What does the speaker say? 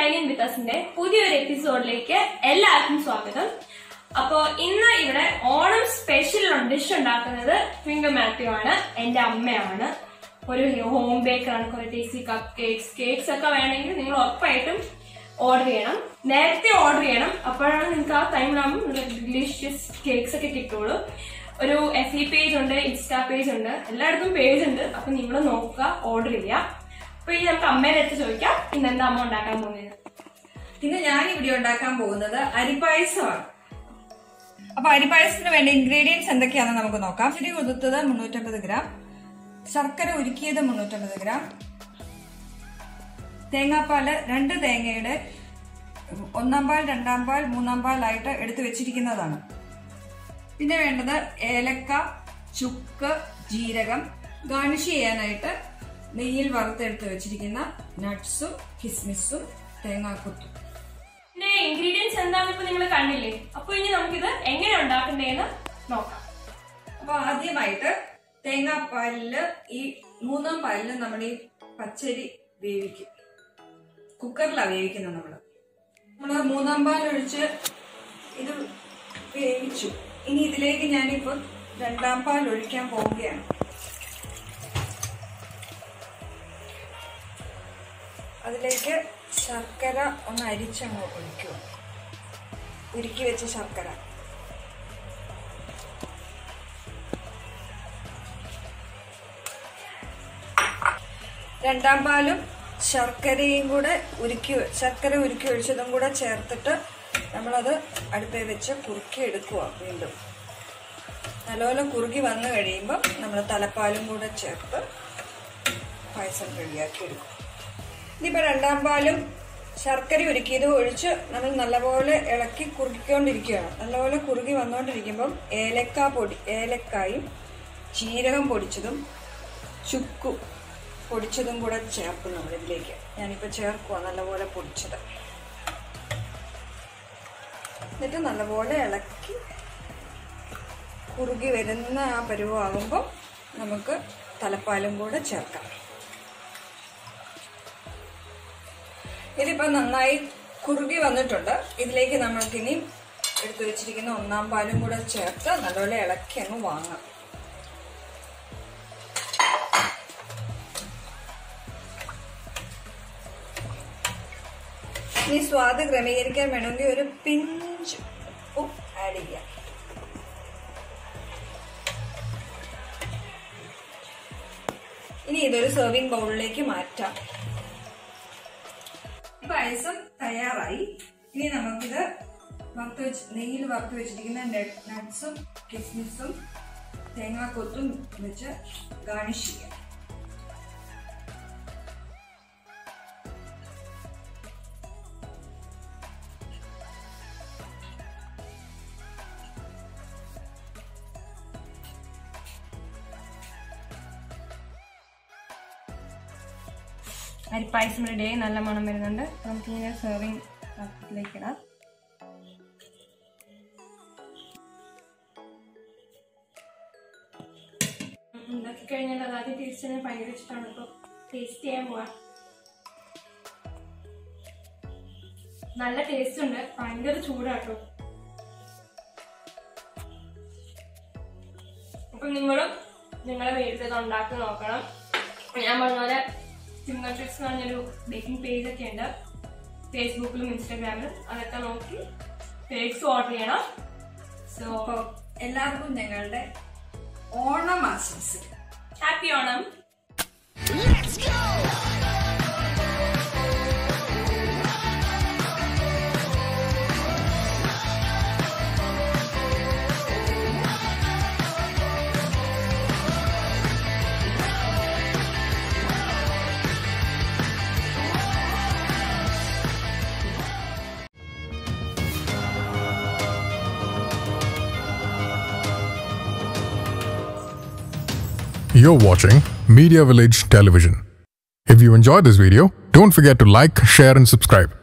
Dining വിത്ത് അസിന്റെ പുതിയൊരു എപ്പിസോഡിലേക്ക് എല്ലാവർക്കും സ്വാഗതം അപ്പോ ഇന്ന് ഇവിടെ ഓണം സ്പെഷ്യൽ ഡിഷ് ഉണ്ടാക്കുന്നത് ട്വിങ്കർ മാത്യു ആണ് എന്റെ അമ്മയാണ് ഒരു ഹോം ബേക്കറാണ് കുറെ ടേസ്റ്റി കപ്പ് കേക്ക്സ് കേക്ക്സ് ഒക്കെ വേണമെങ്കിൽ നിങ്ങൾ ഉറപ്പായിട്ടും ഓർഡർ ചെയ്യണം നേരത്തെ ഓർഡർ ചെയ്യണം അപ്പോഴാണ് നിങ്ങൾക്ക് ആ ടൈമിലാകുമ്പോൾ ഡിലീഷ്യസ് കേക്ക്സ് ഒക്കെ കിട്ടുള്ളൂ ഒരു എഫ് ഇ പേജ് ഉണ്ട് ഇൻസ്റ്റാ പേജ് ഉണ്ട് എല്ലായിടത്തും പേജ് ഉണ്ട് അപ്പൊ നിങ്ങൾ നോക്കുക ഓർഡർ ചെയ്യുക അപ്പൊ ഇനി നമുക്ക് അമ്മേടെ അടുത്ത് ചോദിക്കാം ഇന്ന് എന്താ അമ്മ ഉണ്ടാക്കാൻ പോകുന്നത് ഇന്ന് ഞാൻ ഇവിടെ ഉണ്ടാക്കാൻ പോകുന്നത് അരിപ്പായസമാണ് അപ്പൊ അരിപ്പായസത്തിന് വേണ്ട ഇൻഗ്രീഡിയൻസ് എന്തൊക്കെയാണെന്ന് നമുക്ക് നോക്കാം ഇച്ചിരി കുതിർത്തത് മുന്നൂറ്റമ്പത് ഗ്രാം ശർക്കര ഉരുക്കിയത് മുന്നൂറ്റമ്പത് ഗ്രാം തേങ്ങാപ്പാല് രണ്ട് തേങ്ങയുടെ ഒന്നാം പാൽ രണ്ടാം പാൽ മൂന്നാം പാലായിട്ട് എടുത്തു വെച്ചിരിക്കുന്നതാണ് പിന്നെ വേണ്ടത് ഏലക്ക ചുക്ക് ജീരകം ഗാർണിഷ് ചെയ്യാനായിട്ട് നെയ്യിൽ വറുത്തെടുത്ത് വെച്ചിരിക്കുന്ന നട്ട്സും കിസ്മിസും തേങ്ങാക്കുത്തും ഇതിന്റെ ഇൻഗ്രീഡിയൻസ് എന്താണെന്ന് ഇപ്പൊ നിങ്ങൾ കണ്ടില്ലേ അപ്പൊ ഇനി നമുക്കിത് എങ്ങനെ ഉണ്ടാക്കണ്ടേന്ന് നോക്കാം അപ്പൊ ആദ്യമായിട്ട് തേങ്ങാപ്പാലില് ഈ മൂന്നാം പാലില് നമ്മൾ ഈ പച്ചരി വേവിക്കും കുക്കറിലാണ് വേവിക്കുന്നത് നമ്മള് നമ്മള് മൂന്നാം പാൽ ഒഴിച്ച് ഇത് വേവിച്ചു ഇനി ഇതിലേക്ക് ഞാനിപ്പോ രണ്ടാം പാൽ ഒഴിക്കാൻ പോവുകയാണ് അതിലേക്ക് ശർക്കര ഒന്ന് അരിച്ചങ്ങ് ഒഴിക്കുക ഉരുക്കി വെച്ച ശർക്കര രണ്ടാം പാലും ശർക്കരയും കൂടെ ഉരുക്കി ശർക്കര ഉരുക്കി ഒഴിച്ചതും കൂടെ ചേർത്തിട്ട് നമ്മളത് അടുപ്പേ വെച്ച് കുറുക്കി എടുക്കുക വീണ്ടും നല്ലപോലെ കുറുകി വന്നു കഴിയുമ്പോൾ നമ്മൾ തലപ്പാലും കൂടെ ചേർത്ത് പായസം റെഡിയാക്കി എടുക്കും ഇനിയിപ്പോൾ രണ്ടാം പാലും ശർക്കര ഉരുക്കിയത് ഒഴിച്ച് നമ്മൾ നല്ലപോലെ ഇളക്കി കുറുക്കിക്കൊണ്ടിരിക്കുകയാണ് നല്ലപോലെ കുറുകി വന്നുകൊണ്ടിരിക്കുമ്പം ഏലക്ക പൊടി ഏലക്കായും ജീരകം പൊടിച്ചതും ചുക്കും പൊടിച്ചതും കൂടെ ചേർക്കും നമ്മൾ ഇതിലേക്ക് ഞാനിപ്പോൾ ചേർക്കുക നല്ലപോലെ പൊടിച്ചത് എന്നിട്ട് നല്ലപോലെ ഇളക്കി കുറുകി വരുന്ന ആ പരുവമാകുമ്പോൾ നമുക്ക് തലപ്പാലും കൂടെ ചേർക്കാം ഇതിപ്പോൾ നന്നായി കുറുകി വന്നിട്ടുണ്ട് ഇതിലേക്ക് നമ്മൾക്കിനി എടുത്തു വെച്ചിരിക്കുന്ന ഒന്നാം പാലും കൂടെ ചേർത്ത് നല്ലപോലെ ഇളക്കി അങ്ങ് വാങ്ങാം ഇനി സ്വാദ് ക്രമീകരിക്കാൻ വേണമെങ്കിൽ ഒരു പിഞ്ച് ഉപ്പ് ആഡ് ചെയ്യാം ഇനി ഇതൊരു സെർവിംഗ് ബൗളിലേക്ക് മാറ്റാം പായസം തയ്യാറായി ഇനി നമുക്കിത് വറുത്ത് വെച്ച് നെയ്യിൽ വറുത്ത് വെച്ചിരിക്കുന്ന നട്ട്സും കിസ്മിസും തേങ്ങാക്കൊത്തും വെച്ച് ഗാർണിഷ് ചെയ്യാം അരിപ്പായസം റെഡിയായി നല്ല മണം വരുന്നുണ്ട് നമുക്ക് ഇങ്ങനെ സെർവിങ് പാത്രത്തിലേക്ക് ഇടാം ഉണ്ടാക്കി കഴിഞ്ഞാൽ അതാദ്യം ടേസ്റ്റ് ചെയ്യാൻ ഭയങ്കര ഇഷ്ടമാണ് ഇപ്പോൾ ടേസ്റ്റ് ചെയ്യാൻ പോവാ നല്ല ടേസ്റ്റ് ഉണ്ട് ഭയങ്കര ചൂടാട്ടോ അപ്പൊ നിങ്ങളും നിങ്ങളെ വീട്ടിൽ ഇത് ഉണ്ടാക്കി നോക്കണം ഞാൻ പറഞ്ഞ പോലെ ഫിംഗർ ട്രിക്സ് എന്ന് പറഞ്ഞൊരു ബേക്കിംഗ് പേജ് ഒക്കെ ഉണ്ട് ഫേസ്ബുക്കിലും ഇൻസ്റ്റാഗ്രാമിലും അതൊക്കെ നോക്കി കേക്ക്സ് ഓർഡർ ചെയ്യണം സോ അപ്പോൾ എല്ലാവർക്കും ഞങ്ങളുടെ ഓണം ആശംസിക്കും happy Onam You're watching Media Village Television. If you enjoyed this video, don't forget to like, share, and subscribe.